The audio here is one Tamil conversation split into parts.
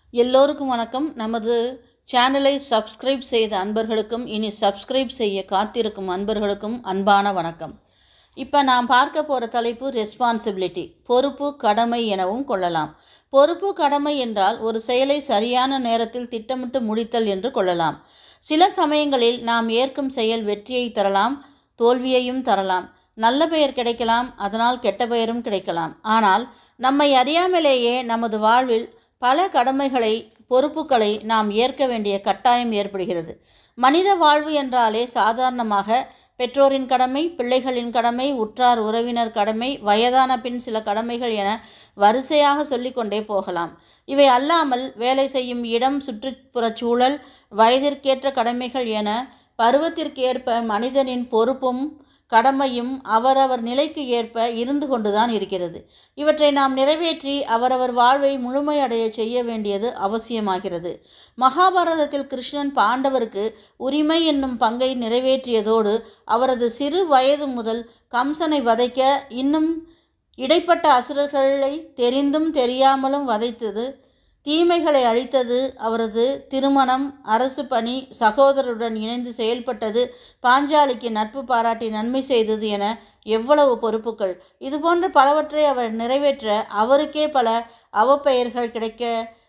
எல்லோருக்கும் வணக்கம் நமது சேனலை சப்ஸ்கிரைப் செய்த அன்பர்களுக்கும் இனி சப்ஸ்கிரைப் செய்ய காத்திருக்கும் அன்பர்களுக்கும் அன்பான வணக்கம் இப்போ நாம் பார்க்க போகிற தலைப்பு ரெஸ்பான்சிபிலிட்டி பொறுப்பு கடமை எனவும் கொள்ளலாம் பொறுப்பு கடமை என்றால் ஒரு செயலை சரியான நேரத்தில் திட்டமிட்டு முடித்தல் என்று கொள்ளலாம் சில சமயங்களில் நாம் ஏற்கும் செயல் வெற்றியை தரலாம் தோல்வியையும் தரலாம் நல்ல பெயர் கிடைக்கலாம் அதனால் கெட்ட பெயரும் கிடைக்கலாம் ஆனால் நம்மை அறியாமலேயே நமது வாழ்வில் பல கடமைகளை பொறுப்புகளை நாம் ஏற்க வேண்டிய கட்டாயம் ஏற்படுகிறது மனித வாழ்வு என்றாலே சாதாரணமாக பெற்றோரின் கடமை பிள்ளைகளின் கடமை உற்றார் உறவினர் கடமை வயதான பின் சில கடமைகள் என வரிசையாக சொல்லிக்கொண்டே போகலாம் இவை அல்லாமல் வேலை செய்யும் இடம் சுற்றுப்புறச் சூழல் வயதிற்கேற்ற கடமைகள் என பருவத்திற்கு ஏற்ப மனிதனின் பொறுப்பும் கடமையும் அவரவர் நிலைக்கு ஏற்ப இருந்து கொண்டுதான் இருக்கிறது இவற்றை நாம் நிறைவேற்றி அவரவர் வாழ்வை முழுமையடைய செய்ய வேண்டியது அவசியமாகிறது மகாபாரதத்தில் கிருஷ்ணன் பாண்டவருக்கு உரிமை என்னும் பங்கை நிறைவேற்றியதோடு அவரது சிறு வயது முதல் கம்சனை வதைக்க இன்னும் இடைப்பட்ட அசுரர்களை தெரிந்தும் தெரியாமலும் வதைத்தது தீமைகளை அழித்தது அவரது திருமணம் அரசு பணி சகோதரருடன் இணைந்து செயல்பட்டது பாஞ்சாலிக்கு நட்பு பாராட்டி நன்மை செய்தது என எவ்வளவு பொறுப்புகள் இதுபோன்ற பலவற்றை அவர் நிறைவேற்ற அவருக்கே பல அவப்பெயர்கள் கிடைக்க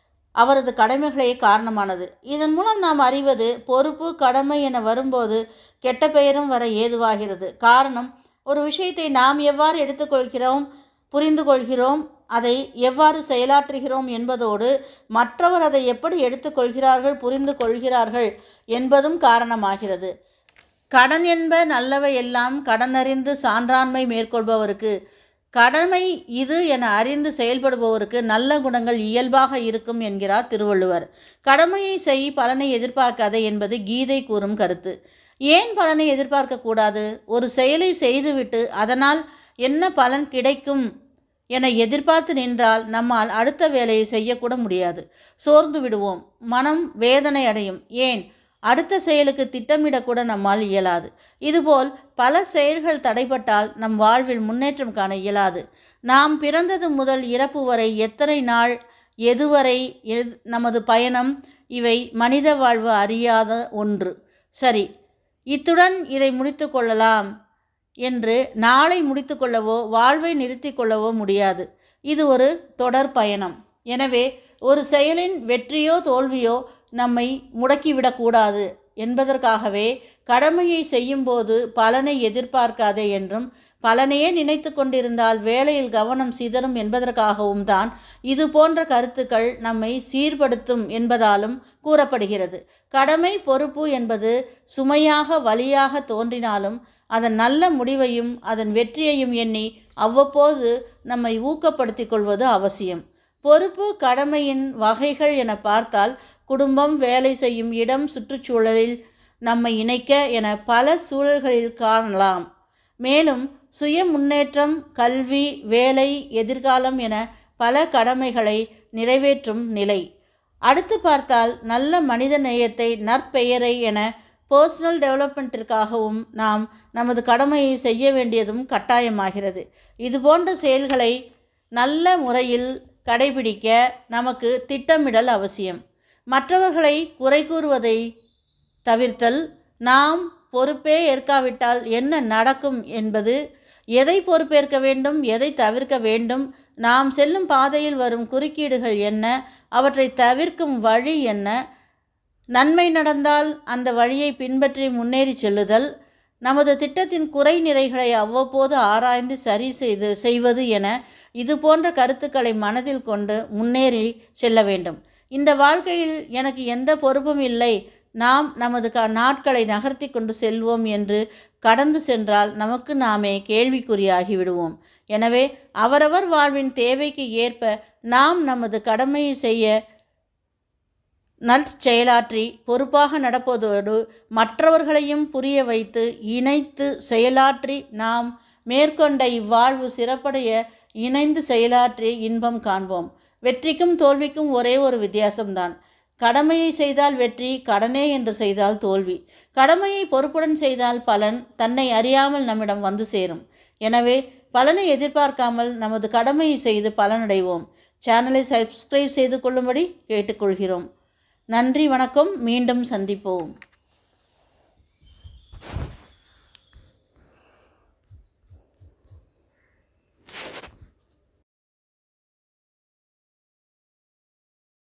அவரது கடமைகளே காரணமானது இதன் மூலம் நாம் அறிவது பொறுப்பு கடமை என வரும்போது கெட்ட பெயரும் வர ஏதுவாகிறது காரணம் ஒரு விஷயத்தை நாம் எவ்வாறு எடுத்துக்கொள்கிறோம் புரிந்து கொள்கிறோம் அதை எவ்வாறு செயலாற்றுகிறோம் என்பதோடு மற்றவர் அதை எப்படி எடுத்துக்கொள்கிறார்கள் புரிந்து கொள்கிறார்கள் என்பதும் காரணமாகிறது கடன் என்ப நல்லவை எல்லாம் கடனறிந்து சான்றாண்மை மேற்கொள்பவருக்கு கடமை இது என அறிந்து செயல்படுபவருக்கு நல்ல குணங்கள் இயல்பாக இருக்கும் என்கிறார் திருவள்ளுவர் கடமையை செய் பலனை எதிர்பார்க்காதே என்பது கீதை கூறும் கருத்து ஏன் பலனை எதிர்பார்க்கக்கூடாது ஒரு செயலை செய்துவிட்டு அதனால் என்ன பலன் கிடைக்கும் என எதிர்பார்த்து நின்றால் நம்மால் அடுத்த வேலையை செய்யக்கூட முடியாது சோர்ந்து விடுவோம் மனம் வேதனை அடையும் ஏன் அடுத்த செயலுக்கு திட்டமிடக்கூட நம்மால் இயலாது இதுபோல் பல செயல்கள் தடைப்பட்டால் நம் வாழ்வில் முன்னேற்றம் காண இயலாது நாம் பிறந்தது முதல் இறப்பு வரை எத்தனை நாள் எதுவரை எது நமது பயணம் இவை மனித வாழ்வு அறியாத ஒன்று சரி இத்துடன் இதை முடித்து கொள்ளலாம் என்று நாளை முடித்து கொள்ளவோ வாழ்வை நிறுத்தி கொள்ளவோ முடியாது இது ஒரு தொடர் பயணம் எனவே ஒரு செயலின் வெற்றியோ தோல்வியோ நம்மை முடக்கிவிடக்கூடாது என்பதற்காகவே கடமையை செய்யும்போது பலனை எதிர்பார்க்காதே என்றும் பலனையே நினைத்து கொண்டிருந்தால் வேலையில் கவனம் சிதறும் என்பதற்காகவும் தான் இது போன்ற கருத்துக்கள் நம்மை சீர்படுத்தும் என்பதாலும் கூறப்படுகிறது கடமை பொறுப்பு என்பது சுமையாக வழியாக தோன்றினாலும் அதன் நல்ல முடிவையும் அதன் வெற்றியையும் எண்ணி அவ்வப்போது நம்மை ஊக்கப்படுத்தி கொள்வது அவசியம் பொறுப்பு கடமையின் வகைகள் என பார்த்தால் குடும்பம் வேலை செய்யும் இடம் சுற்றுச்சூழலில் நம்மை இணைக்க என பல சூழல்களில் காணலாம் மேலும் சுய முன்னேற்றம் கல்வி வேலை எதிர்காலம் என பல கடமைகளை நிறைவேற்றும் நிலை அடுத்து பார்த்தால் நல்ல மனித நேயத்தை நற்பெயரை என பர்சனல் டெவலப்மெண்ட்டிற்காகவும் நாம் நமது கடமையை செய்ய வேண்டியதும் கட்டாயமாகிறது இது போன்ற செயல்களை நல்ல முறையில் கடைபிடிக்க நமக்கு திட்டமிடல் அவசியம் மற்றவர்களை குறை கூறுவதை தவிர்த்தல் நாம் பொறுப்பே ஏற்காவிட்டால் என்ன நடக்கும் என்பது எதை பொறுப்பேற்க வேண்டும் எதை தவிர்க்க வேண்டும் நாம் செல்லும் பாதையில் வரும் குறுக்கீடுகள் என்ன அவற்றை தவிர்க்கும் வழி என்ன நன்மை நடந்தால் அந்த வழியை பின்பற்றி முன்னேறி செல்லுதல் நமது திட்டத்தின் குறை நிறைகளை அவ்வப்போது ஆராய்ந்து சரி செய்து செய்வது என இது போன்ற கருத்துக்களை மனதில் கொண்டு முன்னேறி செல்ல வேண்டும் இந்த வாழ்க்கையில் எனக்கு எந்த பொறுப்பும் இல்லை நாம் நமது க நாட்களை நகர்த்தி கொண்டு செல்வோம் என்று கடந்து சென்றால் நமக்கு நாமே கேள்விக்குறியாகி விடுவோம் எனவே அவரவர் வாழ்வின் தேவைக்கு ஏற்ப நாம் நமது கடமையை செய்ய நற்செயலாற்றி பொறுப்பாக நடப்பதோடு மற்றவர்களையும் புரிய வைத்து இணைத்து செயலாற்றி நாம் மேற்கொண்ட இவ்வாழ்வு சிறப்படைய இணைந்து செயலாற்றி இன்பம் காண்போம் வெற்றிக்கும் தோல்விக்கும் ஒரே ஒரு வித்தியாசம்தான் கடமையை செய்தால் வெற்றி கடனே என்று செய்தால் தோல்வி கடமையை பொறுப்புடன் செய்தால் பலன் தன்னை அறியாமல் நம்மிடம் வந்து சேரும் எனவே பலனை எதிர்பார்க்காமல் நமது கடமையை செய்து பலனடைவோம் சேனலை சப்ஸ்கிரைப் செய்து கொள்ளும்படி கேட்டுக்கொள்கிறோம் நன்றி வணக்கம் மீண்டும் சந்திப்போம்